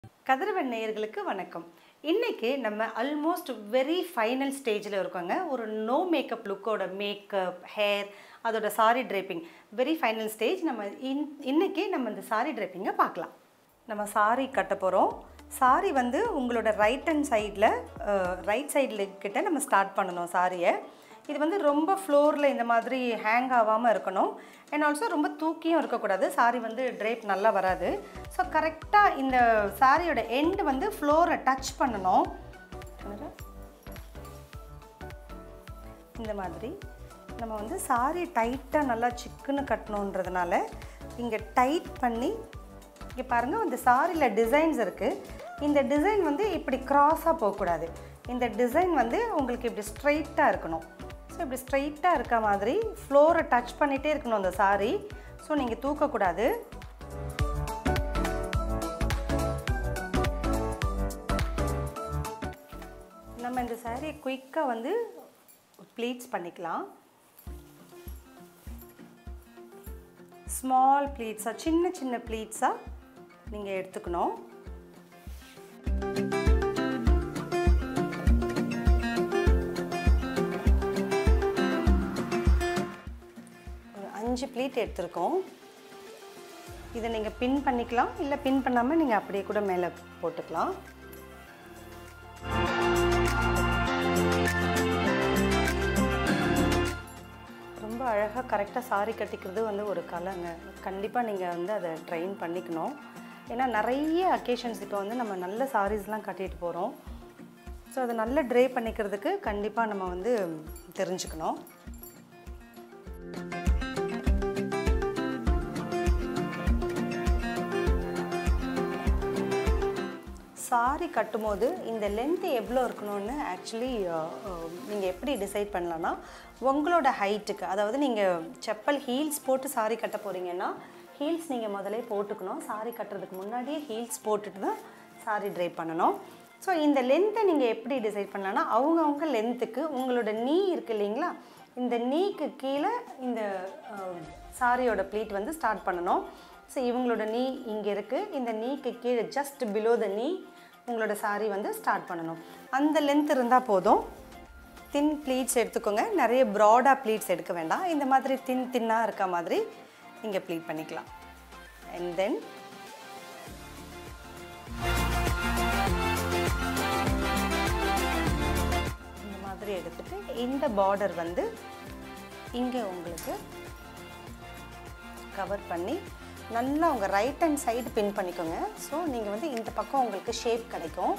கதிரவன் நேயர்களுக்கு வணக்கம் இன்னைக்கு நம்ம ஆல்மோஸ்ட் வெரி ஃபைனல் ஸ்டேஜில் இருக்கோங்க ஒரு நோ மேக்கப் லுக்கோட மேக்கப் ஹேர் அதோட sari draping very final stage நம்ம இன் இன்னைக்கு நம்ம இந்த சாரி ட்ரேப்பிங்கை பார்க்கலாம் நம்ம சாரி கட்ட போகிறோம் சாரி வந்து உங்களோட ரைட் ஹேண்ட் சைடில் ரைட் சைடில் கிட்ட நம்ம ஸ்டார்ட் பண்ணணும் சாரியை இது வந்து ரொம்ப ஃப்ளோரில் இந்த மாதிரி ஹேங் ஆகாமல் இருக்கணும் அண்ட் ஆல்சோ ரொம்ப தூக்கியும் இருக்கக்கூடாது சாரி வந்து ட்ரேப் நல்லா வராது ஸோ கரெக்டாக இந்த சாரியோட எண்டு வந்து ஃப்ளோரை டச் பண்ணணும் இந்த மாதிரி நம்ம வந்து சாரி டைட்டாக நல்லா சிக்குன்னு கட்டணுன்றதுனால இங்கே டைட் பண்ணி இங்கே பாருங்கள் இந்த சாரியில் டிசைன்ஸ் இருக்குது இந்த டிசைன் வந்து இப்படி க்ராஸாக போகக்கூடாது இந்த டிசைன் வந்து உங்களுக்கு இப்படி ஸ்ட்ரைட்டாக இருக்கணும் ஸோ இப்படி ஸ்ட்ரைட்டாக இருக்க மாதிரி ஃப்ளோரை டச் பண்ணிகிட்டே இருக்கணும் அந்த சாரி ஸோ நீங்கள் தூக்கக்கூடாது நம்ம இந்த சாரியை குயிக்காக வந்து ப்ளீட்ஸ் பண்ணிக்கலாம் ஸ்மால் ப்ளீட்ஸாக சின்ன சின்ன ப்ளீட்ஸாக நீங்கள் எடுத்துக்கணும் ஒரு அஞ்சு ப்ளீட் எடுத்திருக்கோம் இதை நீங்கள் பின் பண்ணிக்கலாம் இல்லை பின் பண்ணாமல் நீங்கள் அப்படியே கூட மேலே போட்டுக்கலாம் ரொம்ப அழகாக கரெக்டாக சாரி கட்டிக்கிறது வந்து ஒரு கலைங்க கண்டிப்பாக நீங்கள் வந்து அதை ட்ரெயின் பண்ணிக்கணும் ஏன்னா நிறைய அக்கேஷன்ஸ் இப்போ வந்து நம்ம நல்ல சாரீஸ்லாம் கட்டிட்டு போகிறோம் ஸோ அதை நல்ல ட்ரே பண்ணிக்கிறதுக்கு கண்டிப்பாக நம்ம வந்து தெரிஞ்சுக்கணும் சாரி கட்டும்போது இந்த லென்த்து எவ்வளோ இருக்கணும்னு ஆக்சுவலி நீங்கள் எப்படி டிசைட் பண்ணலான்னா உங்களோட ஹைட்டுக்கு அதாவது நீங்கள் செப்பல் ஹீல்ஸ் போட்டு சாரி கட்ட போகிறீங்கன்னா ஹீல்ஸ் நீங்கள் முதலே போட்டுக்கணும் சாரி கட்டுறதுக்கு முன்னாடியே ஹீல்ஸ் போட்டுட்டு தான் சாரி ட்ரை பண்ணணும் ஸோ இந்த லென்த்தை நீங்கள் எப்படி டிசைட் பண்ணலான்னா அவங்கவுங்க லென்த்துக்கு உங்களோட நீ இருக்குது இல்லைங்களா இந்த நீக்கு கீழே இந்த சாரியோட ப்ளீட் வந்து ஸ்டார்ட் பண்ணணும் ஸோ இவங்களோட நீ இங்கே இருக்குது இந்த நீக்கு கீழே ஜஸ்ட் பிலோ த நீ உங்களோட சாரி வந்து ஸ்டார்ட் பண்ணணும் அந்த லென்த் இருந்தால் போதும் தின் ப்ளீட்ஸ் எடுத்துக்கோங்க நிறைய ப்ராடாக ப்ளீட்ஸ் எடுக்க வேண்டாம் இந்த மாதிரி தின் தின்னாக இருக்க மாதிரி நீங்கள் ப்ளீட் பண்ணிக்கலாம் அண்ட் தென் இந்த மாதிரி எடுத்துட்டு இந்த பார்டர் வந்து இங்கே உங்களுக்கு கவர் பண்ணி நல்லா உங்கள் ரைட் ஹேண்ட் சைடு பின் பண்ணிக்கோங்க ஸோ நீங்கள் வந்து இந்த பக்கம் உங்களுக்கு ஷேப் கிடைக்கும்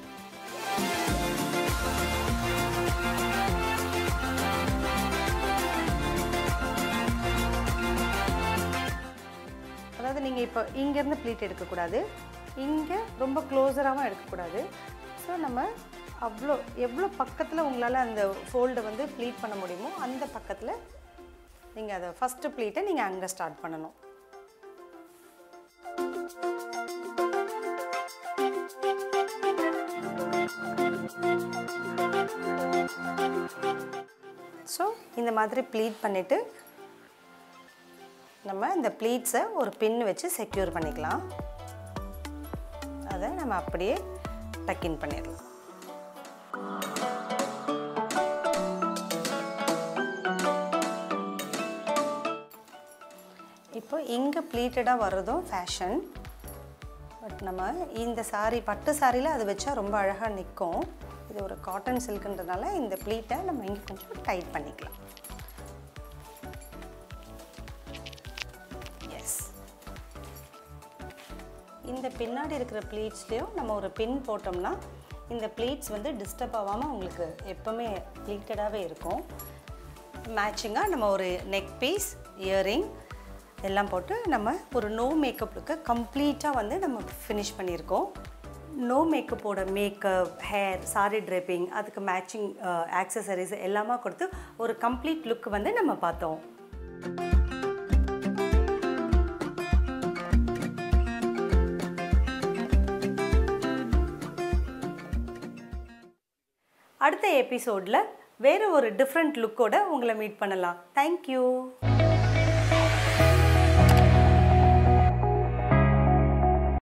அதாவது நீங்கள் இப்போ இங்கேருந்து ப்ளீட் எடுக்கக்கூடாது இங்கே ரொம்ப க்ளோஸராகவும் எடுக்கக்கூடாது ஸோ நம்ம அவ்வளோ எவ்வளோ பக்கத்தில் உங்களால் அந்த ஃபோல்டை வந்து ப்ளீட் பண்ண முடியுமோ அந்த பக்கத்தில் நீங்கள் அதை ஃபஸ்ட்டு ப்ளீட்டை நீங்கள் அங்கே ஸ்டார்ட் பண்ணணும் ஸோ இந்த மாதிரி ப்ளீட் பண்ணிவிட்டு நம்ம இந்த ப்ளீட்ஸை ஒரு பின் வச்சு செக்யூர் பண்ணிக்கலாம் அதை நம்ம அப்படியே டக்கின் பண்ணிடலாம் இப்போ இங்கே ப்ளீட்டடாக வர்றதும் ஃபேஷன் பட் நம்ம இந்த சாரீ பட்டு சாரியில் அது வச்சா ரொம்ப அழகாக நிற்கும் இது ஒரு காட்டன் சில்க்குன்றதுனால இந்த ப்ளீட்டை நம்ம இங்கே கொஞ்சம் டைட் பண்ணிக்கலாம் எஸ் இந்த பின்னாடி இருக்கிற ப்ளீட்ஸ்லேயும் நம்ம ஒரு பின் போட்டோம்னா இந்த ப்ளீட்ஸ் வந்து டிஸ்டர்ப் ஆகாமல் உங்களுக்கு எப்போவுமே ப்ளீட்டடாகவே இருக்கும் மேட்சிங்காக நம்ம ஒரு நெக் பீஸ் இயரிங் எல்லாம் போட்டு நம்ம ஒரு நோ மேக்கப் லுக்கை கம்ப்ளீட்டாக வந்து நம்ம ஃபினிஷ் பண்ணியிருக்கோம் நோ மேக்கப்போட மேக்கப் ஹேர் சாரி ட்ரெப்பிங் அதுக்கு மேட்சிங் ஆக்சசரிஸ் எல்லாமே கொடுத்து ஒரு கம்ப்ளீட் லுக் வந்து நம்ம பார்த்தோம் அடுத்த எபிசோடில் வேறு ஒரு டிஃப்ரெண்ட் லுக்கோட உங்களை மீட் பண்ணலாம் தேங்க்யூ